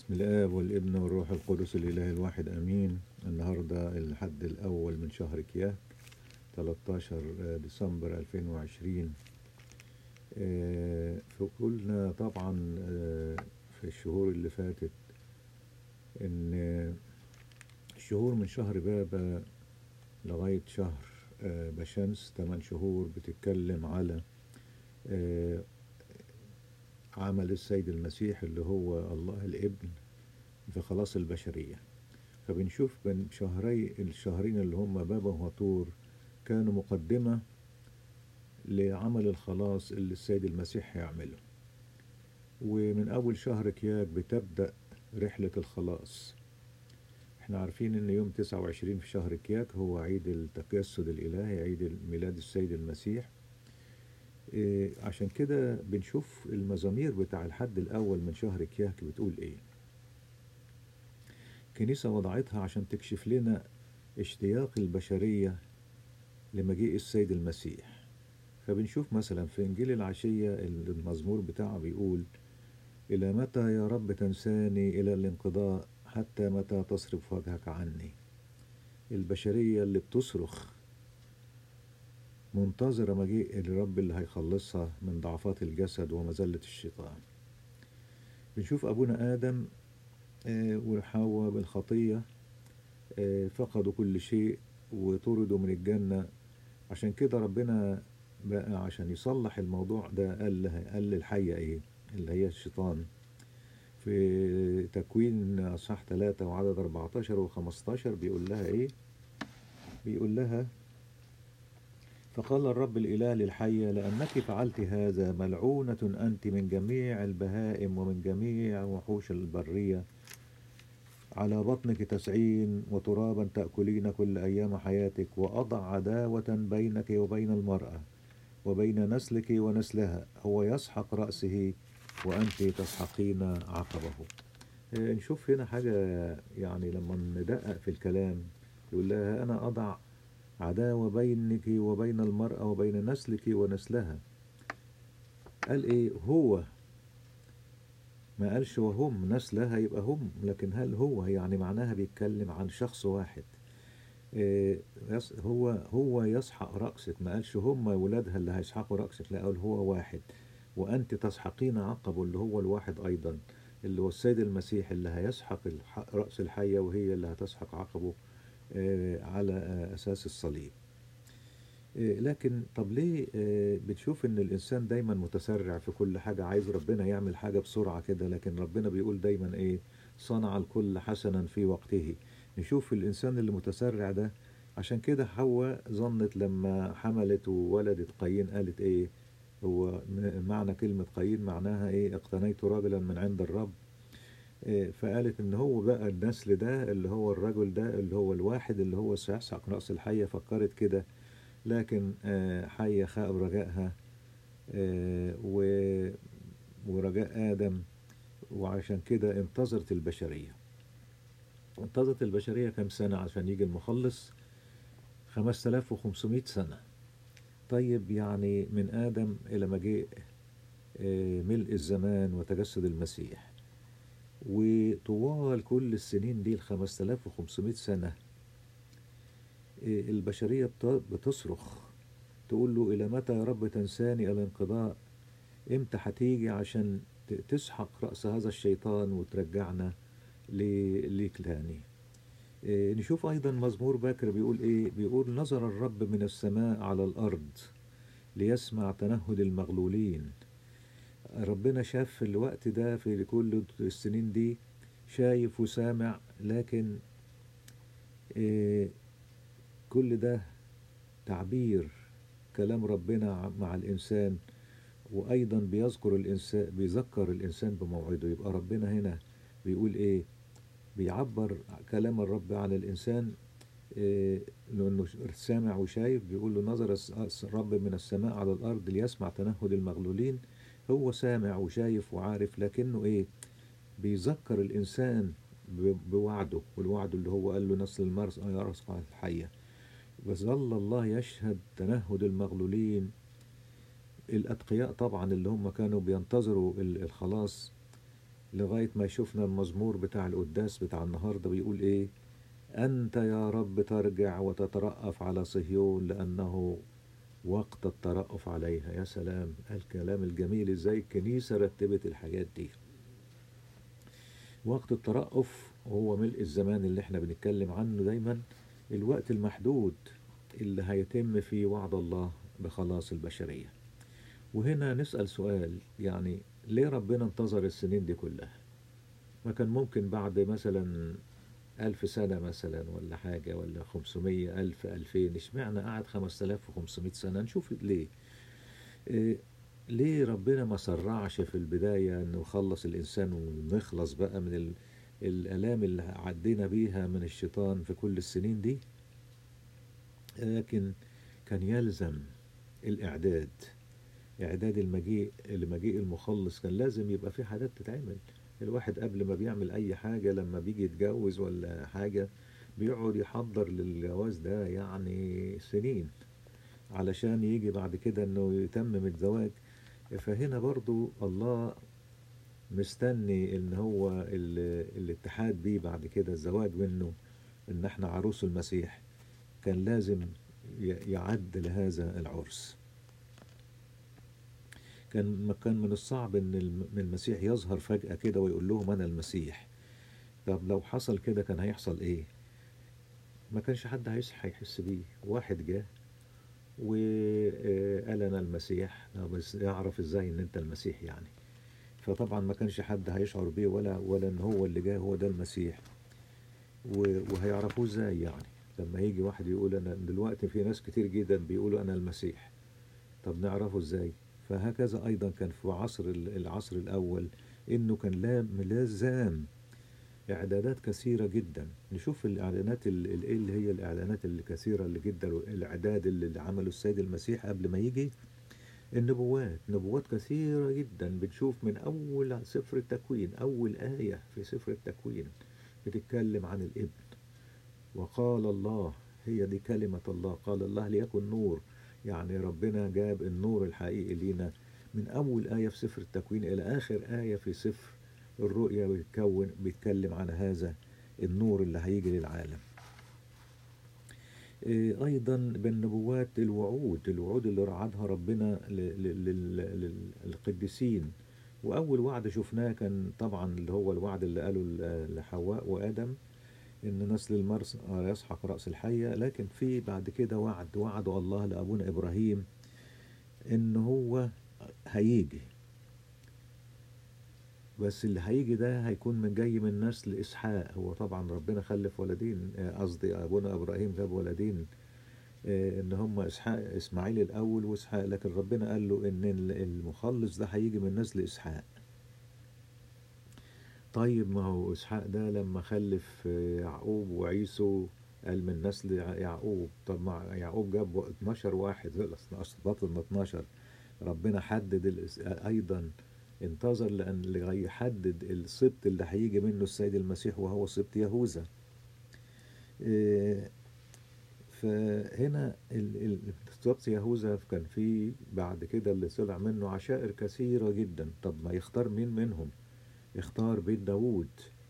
بسم الآب والابن والروح القدس الإله الواحد آمين النهاردة الحد الأول من شهر كياك 13 ديسمبر 2020 آه، فقلنا طبعا آه، في الشهور اللي فاتت إن الشهور من شهر بابا لغاية شهر آه، بشمس 8 شهور بتتكلم على آه، عمل السيد المسيح اللي هو الله الابن في خلاص البشرية فبنشوف بين شهري الشهرين اللي هم بابا وهطور كانوا مقدمة لعمل الخلاص اللي السيد المسيح هيعمله ومن أول شهر كياك بتبدأ رحلة الخلاص احنا عارفين ان يوم 29 في شهر كياك هو عيد التجسد الإلهي عيد ميلاد السيد المسيح إيه، عشان كده بنشوف المزامير بتاع الحد الأول من شهر كياك بتقول إيه كنيسة وضعتها عشان تكشف لنا اشتياق البشرية لمجيء السيد المسيح فبنشوف مثلا في إنجيل العشية المزمور بتاعه بيقول إلى متى يا رب تنساني إلى الانقضاء حتى متى تصرف وجهك عني البشرية اللي بتصرخ منتظرة مجيء الرب اللي هيخلصها من ضعفات الجسد ومذلة الشيطان بنشوف أبونا آدم آه، وحواء بالخطية آه، فقدوا كل شيء وطردوا من الجنة عشان كده ربنا بقى عشان يصلح الموضوع ده قال لها قال للحية ايه اللي هي الشيطان في تكوين أصحاح 3 وعدد 14 و15 بيقول لها ايه بيقول لها فقال الرب الإله للحية لأنك فعلت هذا ملعونة أنت من جميع البهائم ومن جميع وحوش البرية على بطنك تسعين وترابا تأكلين كل أيام حياتك وأضع عداوة بينك وبين المرأة وبين نسلك ونسلها هو يسحق رأسه وأنت تسحقين عقبه آه، نشوف هنا حاجة يعني لما ندقق في الكلام يقول لها أنا أضع عداوة بينك وبين المرأة وبين نسلك ونسلها قال إيه هو ما قالش وهم نسلها يبقى هم لكن هل هو يعني معناها بيتكلم عن شخص واحد إيه، يس- هو هو يسحق رأسك ما قالش هم ولادها اللي هيسحقوا رأسك لا قال هو واحد وأنت تسحقين عقبه اللي هو الواحد أيضا اللي هو السيد المسيح اللي هيسحق الح- رأس الحية وهي اللي هتسحق عقبه آه، على آه، أساس الصليب آه، لكن طب ليه آه، بتشوف ان الانسان دايما متسرع في كل حاجة عايز ربنا يعمل حاجة بسرعة كده لكن ربنا بيقول دايما ايه صنع الكل حسنا في وقته نشوف الانسان اللي متسرع ده عشان كده حواء ظنت لما حملت وولدت قايين قالت ايه هو م- معنى كلمة قايين معناها ايه اقتنيت رجلا من عند الرب إيه، فقالت ان هو بقى النسل ده اللي هو الرجل ده اللي هو الواحد اللي هو سيسحق رأس الحية فكرت كده لكن آه، حية خاب رجائها آه، و- ورجاء آدم وعشان كده انتظرت البشرية انتظرت البشرية كم سنة عشان يجي المخلص 5500 سنة طيب يعني من آدم إلى مجيء آه، ملء الزمان وتجسد المسيح وطوال كل السنين دي ال 5500 سنة إيه، البشرية بت- بتصرخ تقول له إلى متى يا رب تنساني إلى الانقضاء إمتى هتيجي عشان ت- تسحق رأس هذا الشيطان وترجعنا ل- ليك تاني إيه، نشوف أيضا مزمور باكر بيقول إيه بيقول نظر الرب من السماء على الأرض ليسمع تنهد المغلولين ربنا شاف في الوقت ده في كل السنين دي شايف وسامع لكن إيه كل ده تعبير كلام ربنا مع الإنسان وأيضا بيذكر الإنسان بيذكر الإنسان بموعده يبقى ربنا هنا بيقول إيه بيعبر كلام الرب عن الإنسان إيه لأنه سامع وشايف بيقول له نظر الس- الرب من السماء على الأرض ليسمع تنهد المغلولين هو سامع وشايف وعارف لكنه إيه بيذكر الإنسان ب- بوعده والوعد اللي هو قال له نسل المرس يرسق الحية وظل الله يشهد تنهد المغلولين الأتقياء طبعا اللي هم كانوا بينتظروا ال- الخلاص لغاية ما شفنا المزمور بتاع القداس بتاع النهاردة بيقول إيه أنت يا رب ترجع وتترأف على صهيون لأنه وقت الترأف عليها يا سلام الكلام الجميل ازاي الكنيسة رتبت الحاجات دي وقت الترأف هو ملء الزمان اللي احنا بنتكلم عنه دايما الوقت المحدود اللي هيتم فيه وعد الله بخلاص البشرية وهنا نسأل سؤال يعني ليه ربنا انتظر السنين دي كلها ما كان ممكن بعد مثلا ألف سنة مثلا ولا حاجة ولا خمسمية ألف ألفين اشمعنى قعد خمسة آلاف وخمسمائة سنة نشوف ليه إيه ليه ربنا ما سرعش في البداية انه يخلص الانسان ونخلص بقى من ال... الالام اللي عدينا بيها من الشيطان في كل السنين دي لكن كان يلزم الاعداد اعداد المجيء لمجيء المخلص كان لازم يبقى في حاجات تتعمل الواحد قبل ما بيعمل اي حاجة لما بيجي يتجوز ولا حاجة بيقعد يحضر للجواز ده يعني سنين علشان يجي بعد كده انه يتمم الزواج فهنا برضو الله مستني ان هو ال- الاتحاد بيه بعد كده الزواج منه ان احنا عروس المسيح كان لازم ي- يعد لهذا العرس كان ما كان من الصعب ان الم- إن المسيح يظهر فجأة كده ويقول لهم انا المسيح طب لو حصل كده كان هيحصل ايه ما كانش حد هيصحى يحس بيه واحد جه وقال انا المسيح آه، بس يعرف ازاي ان انت المسيح يعني فطبعا ما كانش حد هيشعر بيه ولا ولا ان هو اللي جاي هو ده المسيح و- وهيعرفوه ازاي يعني لما يجي واحد يقول انا دلوقتي في ناس كتير جدا بيقولوا انا المسيح طب نعرفه ازاي فهكذا ايضا كان في عصر ال- العصر الاول انه كان لام لازم اعدادات كثيره جدا نشوف الاعلانات ال- ال- ايه اللي هي الاعلانات الكثيره اللي جدا الاعداد اللي اللي عمله السيد المسيح قبل ما يجي النبوات نبوات كثيره جدا بنشوف من اول سفر التكوين اول ايه في سفر التكوين بتتكلم عن الابن وقال الله هي دي كلمة الله قال الله ليكن نور يعني ربنا جاب النور الحقيقي لينا من أول آية في سفر التكوين إلى آخر آية في سفر الرؤيا بيتكون بيتكلم عن هذا النور اللي هيجي للعالم إيه، أيضا بالنبوات الوعود الوعود اللي رعدها ربنا ل- ل- لل- لل- للقديسين وأول وعد شفناه كان طبعا اللي هو الوعد اللي قاله ل- لحواء وآدم إن نسل المرس يسحق رأس الحية لكن في بعد كده وعد وعده الله لأبونا إبراهيم إن هو هيجي بس اللي هيجي ده هيكون من جاي من نسل إسحاق هو طبعا ربنا خلف ولدين آه، قصدي أبونا إبراهيم جاب ولدين آه، إن هم إسحاق إسماعيل الأول وإسحاق لكن ربنا قال له إن ال- المخلص ده هيجي من نسل إسحاق طيب ما هو إسحاق ده لما خلف آه، يعقوب وعيسو قال من نسل يع- يعقوب طب ما يعقوب جاب 12 واحد أصل بطل 12 ربنا حدد الإس- أيضا انتظر لأن لغاية يحدد السبط اللي هيجي منه السيد المسيح وهو سبط يهوذا إيه، فهنا ال- ال- سبط يهوذا كان فيه بعد كده اللي طلع منه عشائر كثيرة جدا طب ما يختار مين منهم اختار بيت داوود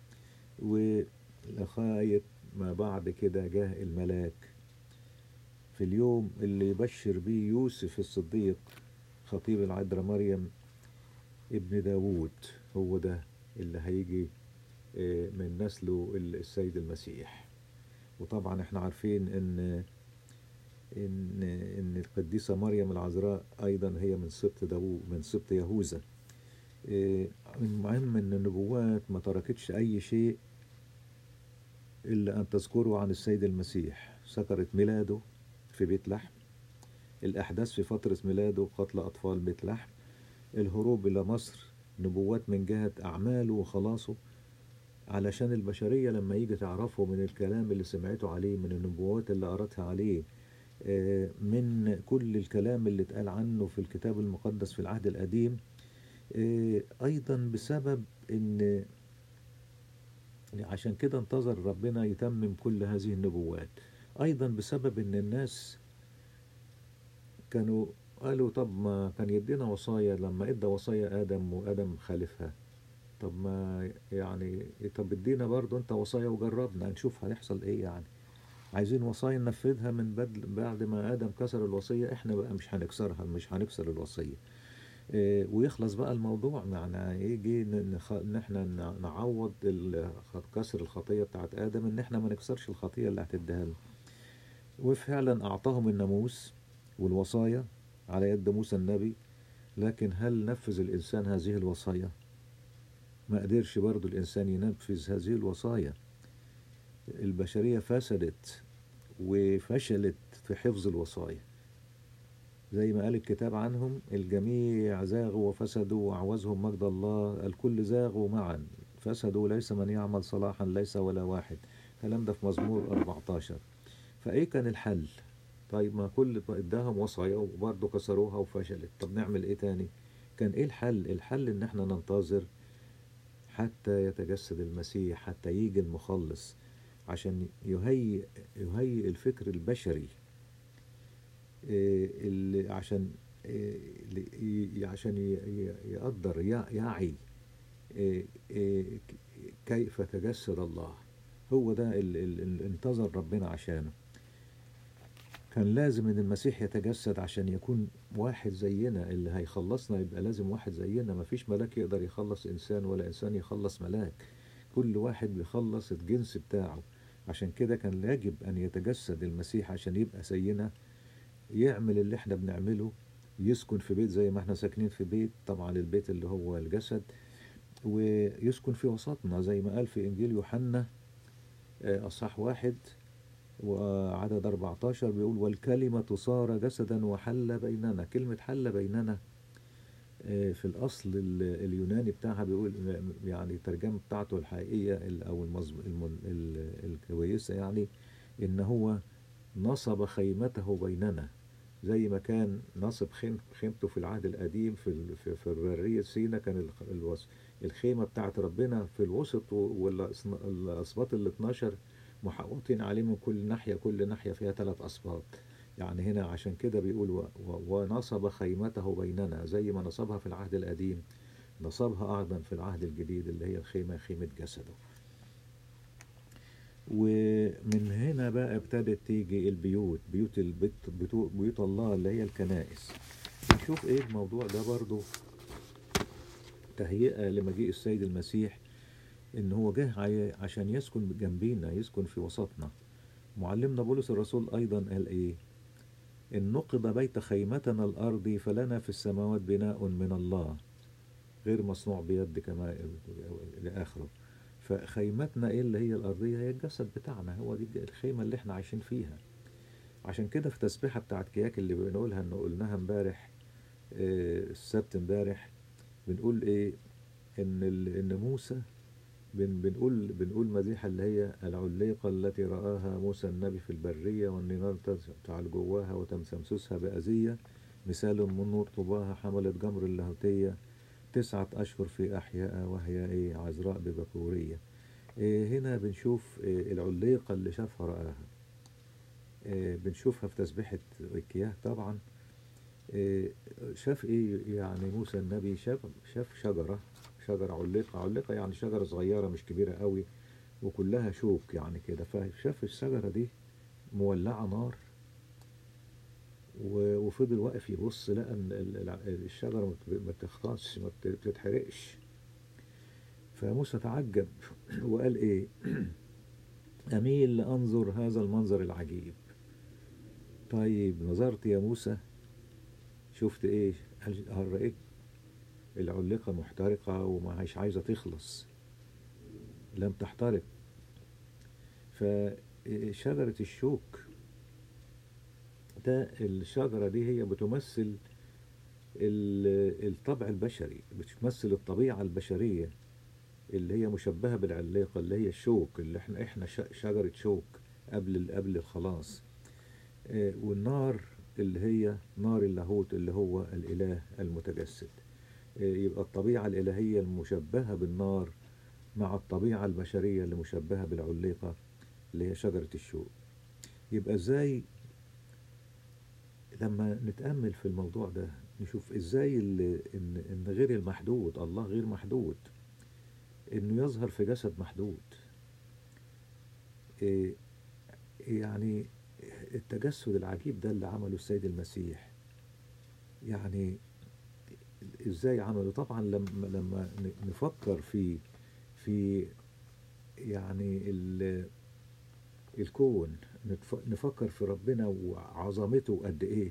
ولغاية ما بعد كده جاء الملاك في اليوم اللي يبشر بيه يوسف الصديق خطيب العذراء مريم ابن داوود هو ده اللي هيجي آه، من نسله ال- السيد المسيح وطبعا احنا عارفين ان ان ان القديسه مريم العذراء ايضا هي من سبط داوود من سبط يهوذا آه، المهم ان النبوات ما تركتش اي شيء الا ان تذكره عن السيد المسيح ذكرت ميلاده في بيت لحم الاحداث في فتره ميلاده قتل اطفال بيت لحم الهروب إلى مصر نبوات من جهة أعماله وخلاصه علشان البشرية لما يجي تعرفه من الكلام اللي سمعته عليه من النبوات اللي قرأتها عليه آه، من كل الكلام اللي اتقال عنه في الكتاب المقدس في العهد القديم آه، أيضا بسبب إن عشان كده انتظر ربنا يتمم كل هذه النبوات أيضا بسبب إن الناس كانوا قالوا طب ما كان يدينا وصايا لما ادى وصايا ادم وادم خالفها طب ما يعني طب ادينا برضه انت وصايا وجربنا نشوف هيحصل ايه يعني عايزين وصايا ننفذها من بدل بعد ما ادم كسر الوصيه احنا بقى مش هنكسرها مش هنكسر الوصيه إيه ويخلص بقى الموضوع يعني يجي ن- نخ- ان احنا ن- نعوض ال- كسر الخطيه بتاعت ادم ان احنا ما نكسرش الخطيه اللي هتديها لنا وفعلا اعطاهم الناموس والوصايا على يد موسى النبي لكن هل نفذ الانسان هذه الوصايا ما قدرش برضو الانسان ينفذ هذه الوصايا البشريه فسدت وفشلت في حفظ الوصايا زي ما قال الكتاب عنهم الجميع زاغوا وفسدوا وأعوزهم مجد الله الكل زاغوا معا فسدوا ليس من يعمل صلاحا ليس ولا واحد الكلام ده في مزمور 14 فايه كان الحل طيب ما كل اداهم وصايا وبرضه كسروها وفشلت طب نعمل ايه تاني كان ايه الحل الحل ان احنا ننتظر حتى يتجسد المسيح حتى يجي المخلص عشان يهيئ يهيئ الفكر البشري إيه اللي عشان إيه اللي- عشان ي- ي- يقدر يع- يعي إيه إيه كيف تجسد الله هو ده اللي انتظر ربنا عشانه كان لازم ان المسيح يتجسد عشان يكون واحد زينا اللي هيخلصنا يبقى لازم واحد زينا مفيش ملاك يقدر يخلص انسان ولا انسان يخلص ملاك كل واحد بيخلص الجنس بتاعه عشان كده كان يجب ان يتجسد المسيح عشان يبقى زينا يعمل اللي احنا بنعمله يسكن في بيت زي ما احنا ساكنين في بيت طبعا البيت اللي هو الجسد ويسكن في وسطنا زي ما قال في انجيل يوحنا آه، اصحاح واحد وعدد 14 بيقول والكلمة صار جسدا وحل بيننا كلمة حل بيننا آه، في الأصل ال- اليوناني بتاعها بيقول يعني الترجمة بتاعته الحقيقية ال- أو المظب- المن- ال- الكويسة يعني إن هو نصب خيمته بيننا زي ما كان نصب خيم- خيمته في العهد القديم في ال- في في برية سينا كان الخ- الوس- الخيمة بتاعت ربنا في الوسط والأسباط ال 12 محوطين عليه من كل ناحية كل ناحية فيها ثلاث أسباط يعني هنا عشان كده بيقول و- و- ونصب خيمته بيننا زي ما نصبها في العهد القديم نصبها أيضا في العهد الجديد اللي هي الخيمة خيمة جسده ومن هنا بقى ابتدت تيجي البيوت بيوت البيت بيوت, بيوت الله اللي هي الكنائس نشوف ايه الموضوع ده برضو تهيئة لمجيء السيد المسيح ان هو جه عي- عشان يسكن جنبينا يسكن في وسطنا معلمنا بولس الرسول ايضا قال ايه ان نقض بيت خيمتنا الارضي فلنا في السماوات بناء من الله غير مصنوع بيد كما لاخره فخيمتنا ايه اللي هي الارضيه هي الجسد بتاعنا هو دي الخيمه اللي احنا عايشين فيها عشان كده في تسبيحه بتاعت كياك اللي بنقولها ان قلناها امبارح آه، السبت امبارح بنقول ايه ان ال- ان موسى بن بنقول بنقول مديحة اللي هي العليقة التي رآها موسى النبي في البرية والنيران تجعل جواها وتمسمسسها بأذية مثال من نور طوباها حملت جمر اللاهوتية تسعة أشهر في أحياء وهي إيه عذراء ببكورية إيه هنا بنشوف إيه العليقة اللي شافها رآها إيه بنشوفها في تسبيحة الكياه طبعا إيه شاف إيه يعني موسى النبي شاف شاف شجرة شجرة علقة علقة يعني شجرة صغيرة مش كبيرة قوي وكلها شوك يعني كده فشاف الشجرة دي مولعة نار و- وفضل واقف يبص لقى ان ال- ال- الشجرة ما بت- ما بتخلصش ما بت- بتتحرقش فموسى تعجب وقال ايه اميل لانظر هذا المنظر العجيب طيب نظرت يا موسى شفت ايه هل هل رأيت العلقة محترقة وما هيش عايزة تخلص لم تحترق فشجرة الشوك ده الشجرة دي هي بتمثل ال- الطبع البشري بتمثل الطبيعة البشرية اللي هي مشبهة بالعليقة اللي هي الشوك اللي احنا احنا ش- شجرة شوك قبل ال- قبل الخلاص آه، والنار اللي هي نار اللاهوت اللي هو الإله المتجسد آه، يبقى الطبيعة الإلهية المشبهة بالنار مع الطبيعة البشرية اللي مشبهة بالعليقة اللي هي شجرة الشوك يبقى ازاي لما نتأمل في الموضوع ده نشوف ازاي ال- ان ان غير المحدود الله غير محدود انه يظهر في جسد محدود إيه يعني التجسد العجيب ده اللي عمله السيد المسيح يعني ازاي عمله طبعا لما لما نفكر في في يعني ال- الكون نتف- نفكر في ربنا وعظمته قد ايه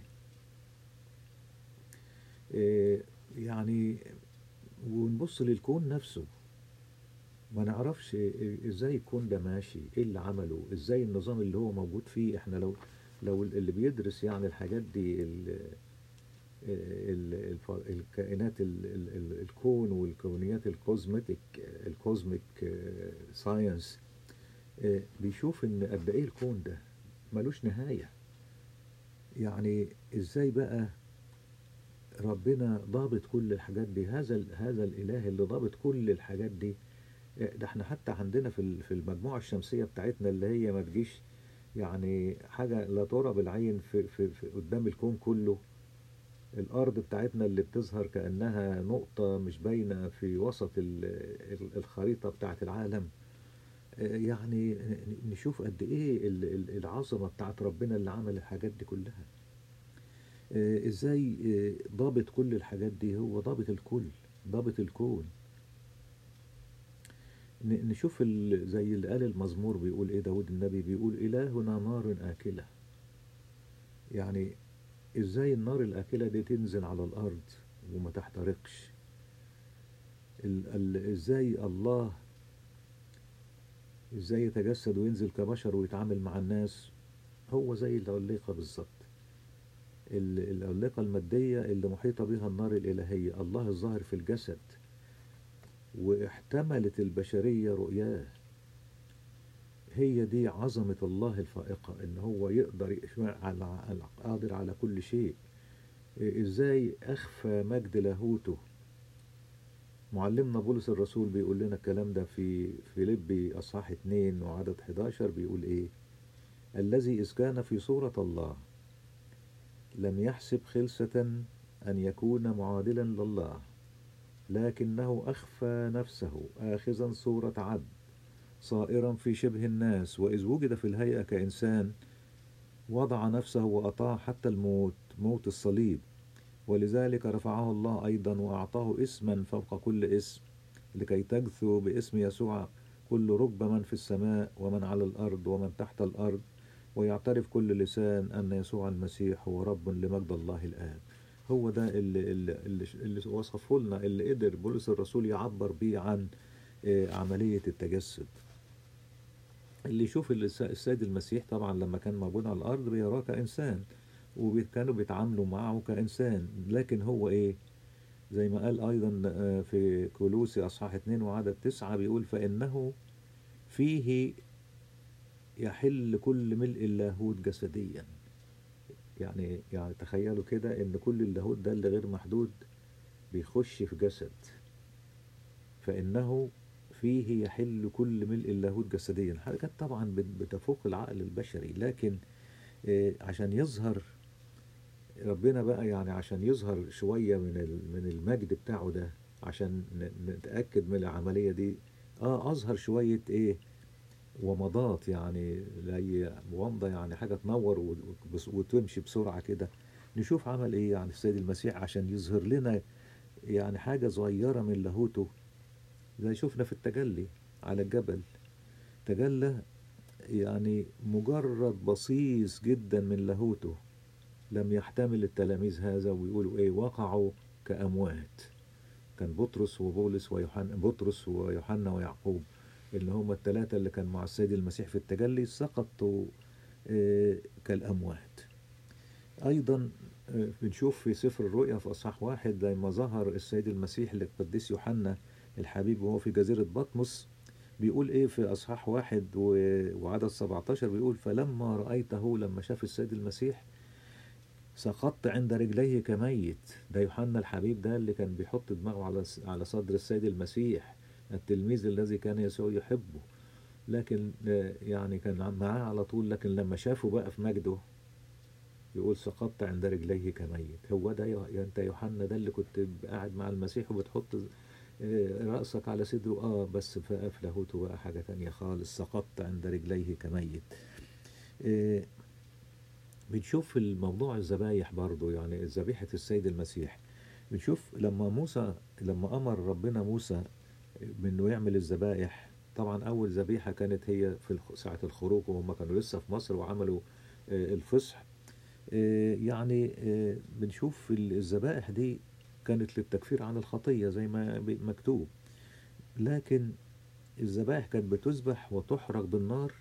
إيه يعني ونبص للكون نفسه ما نعرفش ازاي الكون ده ماشي ايه اللي عمله ازاي النظام اللي هو موجود فيه احنا لو لو اللي بيدرس يعني الحاجات دي ال ال الف- الكائنات ال- ال- ال- الكون والكونيات الكوزمتيك الكوزميك ساينس بيشوف ان قد ايه الكون ده ملوش نهاية يعني ازاي بقى ربنا ضابط كل الحاجات دي هذا ال- هذا الاله اللي ضابط كل الحاجات دي ده احنا حتى عندنا في ال- في المجموعة الشمسية بتاعتنا اللي هي ما تجيش يعني حاجة لا ترى بالعين في, في, في قدام الكون كله الأرض بتاعتنا اللي بتظهر كأنها نقطة مش باينة في وسط ال- ال- الخريطة بتاعت العالم آه، يعني ن- نشوف قد إيه ال- ال- العظمة بتاعت ربنا اللي عمل الحاجات دي كلها آه، إزاي آه، ضابط كل الحاجات دي هو ضابط الكل ضابط الكون ن- نشوف ال- زي اللي قال المزمور بيقول ايه داود النبي بيقول إلهنا نار آكلة يعني ازاي النار الآكلة دي تنزل على الأرض وما تحترقش ال ال ازاي الله ازاي يتجسد وينزل كبشر ويتعامل مع الناس هو زي العليقة بالظبط ال- العليقة المادية اللي محيطة بها النار الإلهية الله الظاهر في الجسد واحتملت البشرية رؤياه هي دي عظمة الله الفائقة ان هو يقدر يشمع على على- قادر على كل شيء إيه ازاي اخفى مجد لاهوته معلمنا بولس الرسول بيقول لنا الكلام ده في فيليبي اصحاح 2 وعدد 11 بيقول ايه الذي اذ كان في صورة الله لم يحسب خلسة ان يكون معادلا لله لكنه أخفى نفسه آخذا صورة عبد صائرا في شبه الناس وإذ وجد في الهيئة كإنسان وضع نفسه وأطاع حتى الموت موت الصليب ولذلك رفعه الله أيضا وأعطاه اسما فوق كل اسم لكي تجثو باسم يسوع كل ركب من في السماء ومن على الأرض ومن تحت الأرض ويعترف كل لسان أن يسوع المسيح هو رب لمجد الله الآب هو ده اللي, اللي, اللي, اللي وصفه لنا اللي قدر بولس الرسول يعبر بيه عن آه، عملية التجسد اللي يشوف الس- السيد المسيح طبعا لما كان موجود على الأرض بيراه كإنسان وكانوا بيتعاملوا معه كإنسان لكن هو إيه زي ما قال أيضا آه، في كولوسي أصحاح 2 وعدد 9 بيقول فإنه فيه يحل كل ملء اللاهوت جسديا يعني يعني تخيلوا كده ان كل اللاهوت ده اللي غير محدود بيخش في جسد فانه فيه يحل كل ملء اللاهوت جسديا حاجات طبعا بت- بتفوق العقل البشري لكن آه، عشان يظهر ربنا بقى يعني عشان يظهر شوية من ال- من المجد بتاعه ده عشان ن- نتأكد من العملية دي اه اظهر شوية ايه ومضات يعني زي ومضة يعني حاجة تنور و- وبس- وتمشي بسرعة كده نشوف عمل ايه يعني السيد المسيح عشان يظهر لنا يعني حاجة صغيرة من لاهوته زي شفنا في التجلي على الجبل تجلى يعني مجرد بصيص جدا من لاهوته لم يحتمل التلاميذ هذا ويقولوا ايه وقعوا كأموات كان بطرس وبولس ويوحنا بطرس ويوحنا ويعقوب اللي هم الثلاثة اللي كان مع السيد المسيح في التجلي سقطوا آه، كالأموات أيضا آه، بنشوف في سفر الرؤيا في أصحاح واحد لما ظهر السيد المسيح للقديس يوحنا الحبيب وهو في جزيرة بطمس بيقول ايه في اصحاح واحد و- وعدد 17 بيقول فلما رأيته لما شاف السيد المسيح سقطت عند رجليه كميت ده يوحنا الحبيب ده اللي كان بيحط دماغه على على صدر السيد المسيح التلميذ الذي كان يسوع يحبه لكن آه، يعني كان معاه على طول لكن لما شافه بقى في مجده يقول سقطت عند رجليه كميت هو ده يا- يا انت يوحنا ده اللي كنت قاعد مع المسيح وبتحط آه، رأسك على صدره اه بس بقى في لاهوته بقى حاجة تانية خالص سقطت عند رجليه كميت آه، بنشوف في الموضوع الذبايح برضو يعني ذبيحة السيد المسيح بنشوف لما موسى لما أمر ربنا موسى بأنه يعمل الذبائح طبعا أول ذبيحة كانت هي في الخ- ساعة الخروج وهم كانوا لسه في مصر وعملوا آه، الفصح آه، يعني آه، بنشوف ال- الذبائح دي كانت للتكفير عن الخطية زي ما ب- مكتوب لكن الذبائح كانت بتذبح وتحرق بالنار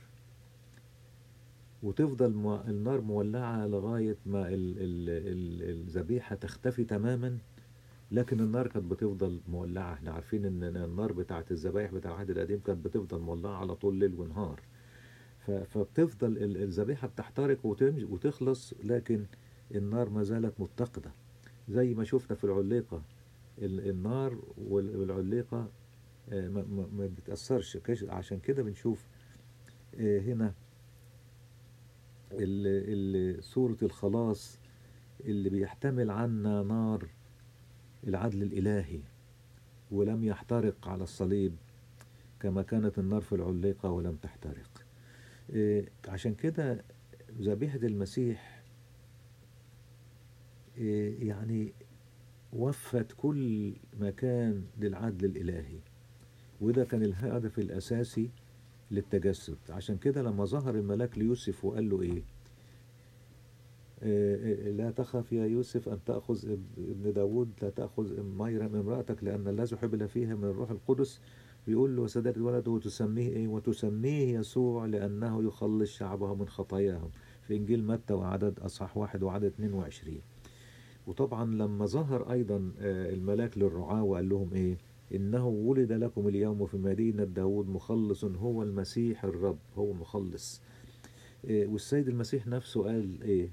وتفضل مو- النار مولعة لغاية ما ال- ال- ال- الذبيحة تختفي تماما لكن النار كانت بتفضل مولعة احنا عارفين ان النار بتاعت الذبايح بتاع العهد القديم كانت بتفضل مولعة على طول ليل ونهار ف- فبتفضل ال- الذبيحة بتحترق وتمج- وتخلص لكن النار ما زالت متقدة زي ما شفنا في العليقة ال- النار وال- والعليقة آه، ما, ما, ما بتأثرش كش- عشان كده بنشوف آه، هنا ال- ال- سورة الخلاص اللي بيحتمل عنا نار العدل الإلهي ولم يحترق على الصليب كما كانت النار في العليقة ولم تحترق إيه، عشان كده ذبيحة المسيح إيه، يعني وفت كل مكان للعدل الإلهي وده كان الهدف الأساسي للتجسد عشان كده لما ظهر الملاك ليوسف وقال له إيه آه، لا تخف يا يوسف أن تأخذ اب- ابن داود لا تأخذ ميرم امرأتك لأن الذي حبل فيها من الروح القدس بيقول له وسداد الولد وتسميه إيه وتسميه يسوع لأنه يخلص شعبه من خطاياهم في إنجيل متى وعدد أصحاح واحد وعدد 22 وطبعا لما ظهر أيضا آه، الملاك للرعاة وقال لهم إيه إنه ولد لكم اليوم في مدينة داود مخلص هو المسيح الرب هو مخلص إيه، والسيد المسيح نفسه قال إيه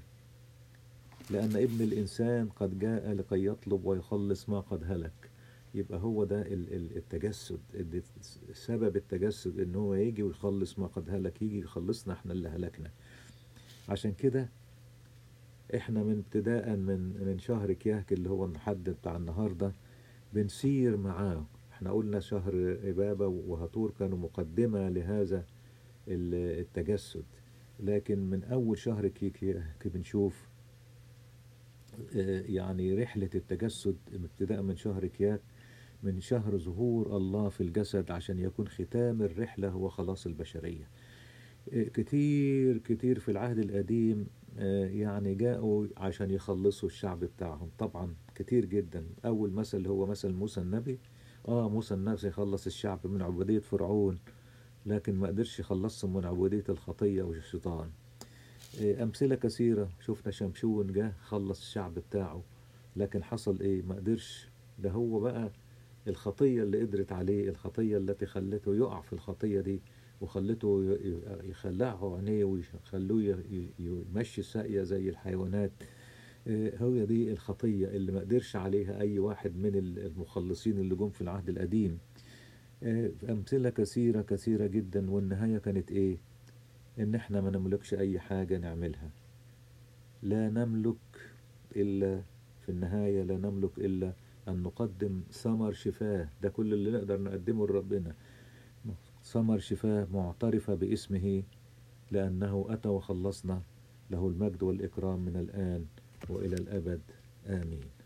لأن ابن الإنسان قد جاء لكي يطلب ويخلص ما قد هلك يبقى هو ده ال- ال- التجسد اللي سبب التجسد ان هو يجي ويخلص ما قد هلك يجي يخلصنا احنا اللي هلكنا عشان كده احنا من ابتداء من من شهر كياك اللي هو الحد بتاع النهارده بنسير معاه احنا قلنا شهر إبابة وهطور كانوا مقدمة لهذا ال- التجسد لكن من أول شهر كيك بنشوف آه، يعني رحلة التجسد ابتداء من شهر كياك من شهر ظهور الله في الجسد عشان يكون ختام الرحلة هو خلاص البشرية آه، كتير كتير في العهد القديم آه، يعني جاءوا عشان يخلصوا الشعب بتاعهم طبعا كتير جدا أول مثل هو مثل موسى النبي آه موسى النبي يخلص الشعب من عبودية فرعون لكن ما قدرش يخلصهم من عبودية الخطية والشيطان إيه، أمثلة كثيرة شفنا شمشون جه خلص الشعب بتاعه لكن حصل إيه ما قدرش ده هو بقى الخطية اللي قدرت عليه الخطية التي خلته يقع في الخطية دي وخلته ي- ي- يخلعه عينيه ويخلوه ي- ي- يمشي الساقية زي الحيوانات إيه، هو دي الخطية اللي ما قدرش عليها أي واحد من المخلصين اللي جم في العهد القديم إيه، أمثلة كثيرة كثيرة جدا والنهاية كانت إيه إن إحنا ما نملكش أي حاجة نعملها لا نملك إلا في النهاية لا نملك إلا أن نقدم ثمر شفاه ده كل اللي نقدر نقدمه لربنا ثمر شفاه معترفة باسمه لأنه أتى وخلصنا له المجد والإكرام من الآن وإلى الأبد آمين